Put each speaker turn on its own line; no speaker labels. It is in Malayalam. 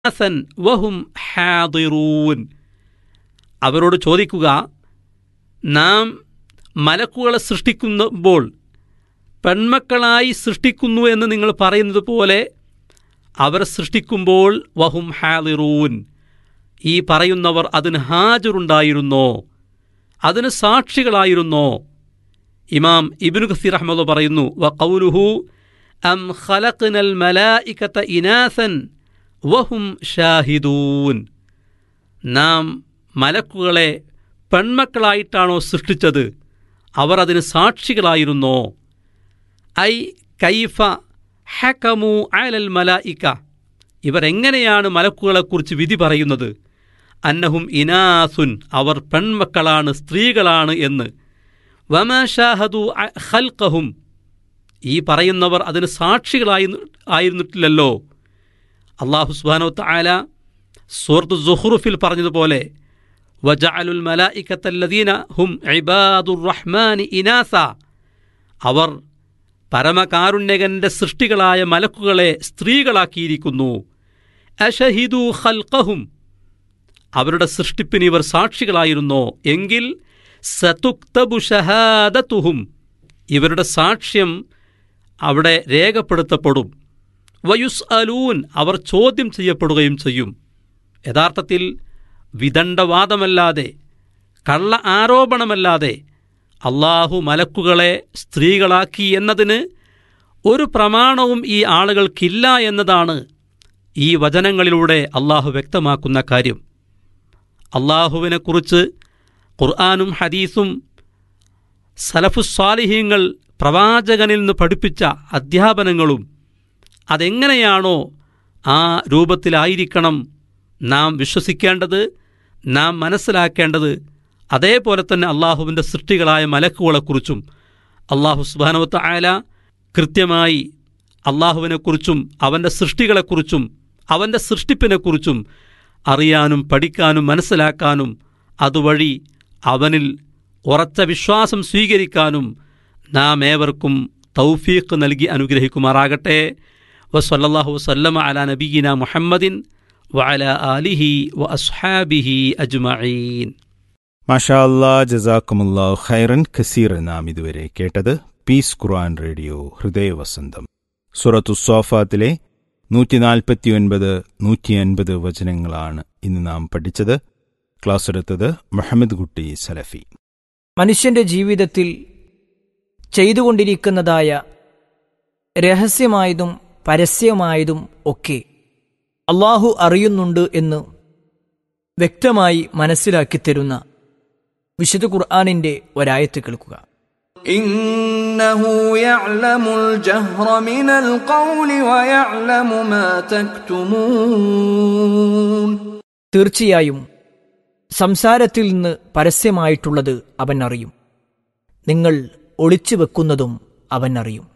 ഇനാസൻ വഹും ഹാദിറൂൻ അവരോട് ചോദിക്കുക നാം മലക്കുകളെ സൃഷ്ടിക്കുമ്പോൾ പെൺമക്കളായി സൃഷ്ടിക്കുന്നു എന്ന് നിങ്ങൾ പറയുന്നത് പോലെ അവരെ സൃഷ്ടിക്കുമ്പോൾ വഹും ഹാദിറൂൻ ഈ പറയുന്നവർ അതിന് ഹാജറുണ്ടായിരുന്നോ അതിന് സാക്ഷികളായിരുന്നോ ഇമാം ഇബിനു ഖസീർ അഹമ്മദ് പറയുന്നു വ കൗലുഹു അം ഖലഖ്നൽ മലായികത ഇനാസൻ വഹും ഷാഹിദൂൻ നാം മലക്കുകളെ പെൺമക്കളായിട്ടാണോ സൃഷ്ടിച്ചത് അവർ അതിന് സാക്ഷികളായിരുന്നോ ഐ കൈഫ ഹക്കമു അലൽ മലായിക്ക ഇവരെങ്ങനെയാണ് മലക്കുകളെക്കുറിച്ച് വിധി പറയുന്നത് അന്നഹും ഇനാസുൻ അവർ പെൺമക്കളാണ് സ്ത്രീകളാണ് എന്ന് വമഷാഹദു ഖൽഖഹും ഈ പറയുന്നവർ അതിന് സാക്ഷികളായി ആയിരുന്നിട്ടില്ലല്ലോ അള്ളാഹു സുബാനോ താല സൂറത്ത് സുഹ്റുഫിൽ പറഞ്ഞതുപോലെ വജഅലുൽ മലായിക്കത്തല്ലദീന ഹും ഇബാദുർ റഹ്മാനി ഇനാസ അവർ പരമകാരുണ്യകന്റെ സൃഷ്ടികളായ മലക്കുകളെ സ്ത്രീകളാക്കിയിരിക്കുന്നു അഷഹിദു ഖൽഖഹും അവരുടെ സൃഷ്ടിപ്പിന് ഇവർ സാക്ഷികളായിരുന്നോ എങ്കിൽ സതുക്തബു ഷഹാദത്തുഹും ഇവരുടെ സാക്ഷ്യം അവിടെ രേഖപ്പെടുത്തപ്പെടും വയുസ് അലൂൻ അവർ ചോദ്യം ചെയ്യപ്പെടുകയും ചെയ്യും യഥാർത്ഥത്തിൽ വിദണ്ഡവാദമല്ലാതെ കള്ള ആരോപണമല്ലാതെ അള്ളാഹു മലക്കുകളെ സ്ത്രീകളാക്കി എന്നതിന് ഒരു പ്രമാണവും ഈ ആളുകൾക്കില്ല എന്നതാണ് ഈ വചനങ്ങളിലൂടെ അള്ളാഹു വ്യക്തമാക്കുന്ന കാര്യം അള്ളാഹുവിനെക്കുറിച്ച് ഖുർആാനും ഹദീസും സലഫുസ്വാലിഹീങ്ങൾ പ്രവാചകനിൽ നിന്ന് പഠിപ്പിച്ച അധ്യാപനങ്ങളും അതെങ്ങനെയാണോ ആ രൂപത്തിലായിരിക്കണം നാം വിശ്വസിക്കേണ്ടത് നാം മനസ്സിലാക്കേണ്ടത് അതേപോലെ തന്നെ അള്ളാഹുവിൻ്റെ സൃഷ്ടികളായ മലക്കുകളെക്കുറിച്ചും അള്ളാഹു സുബാനവത്ത ആല കൃത്യമായി അള്ളാഹുവിനെക്കുറിച്ചും അവൻ്റെ സൃഷ്ടികളെക്കുറിച്ചും അവൻ്റെ സൃഷ്ടിപ്പിനെക്കുറിച്ചും അറിയാനും പഠിക്കാനും മനസ്സിലാക്കാനും അതുവഴി അവനിൽ ഉറച്ച വിശ്വാസം സ്വീകരിക്കാനും നാം ഏവർക്കും തൗഫീഖ് നൽകി അനുഗ്രഹിക്കുമാറാകട്ടെ വസല്ലാഹു വസല്ലമ അല നബീന മുഹമ്മദിൻ വഅല ആലിഹി വ അസ്ഹാബിഹി അജ്മഈൻ
മാഷാ അല്ലാ ജസാക്കുമുല്ലാ ഖൈറൻ ഖസീർ നാം ഇതുവരെ കേട്ടത് പീസ് ഖുർആൻ റേഡിയോ ഹൃദയവസന്തം സുറത്തു സോഫാത്തിലെ നൂറ്റി നാൽപ്പത്തിയൊൻപത് നൂറ്റി അൻപത് വചനങ്ങളാണ് ഇന്ന് നാം പഠിച്ചത് ക്ലാസ് എടുത്തത് മുഹമ്മദ് കുട്ടി സലഫി
മനുഷ്യന്റെ ജീവിതത്തിൽ ചെയ്തുകൊണ്ടിരിക്കുന്നതായ രഹസ്യമായതും പരസ്യമായതും ഒക്കെ അള്ളാഹു അറിയുന്നുണ്ട് എന്ന് വ്യക്തമായി മനസ്സിലാക്കി തരുന്ന വിശുദ്ധ ഖുർആാനിന്റെ ഒരായത്ത് കേൾക്കുക
إنه يعلم الجهر من القول ويعلم ما تكتمون
തീർച്ചയായും സംസാരത്തിൽ നിന്ന് പരസ്യമായിട്ടുള്ളത് അവൻ അറിയും നിങ്ങൾ ഒളിച്ചു വെക്കുന്നതും അവൻ അറിയും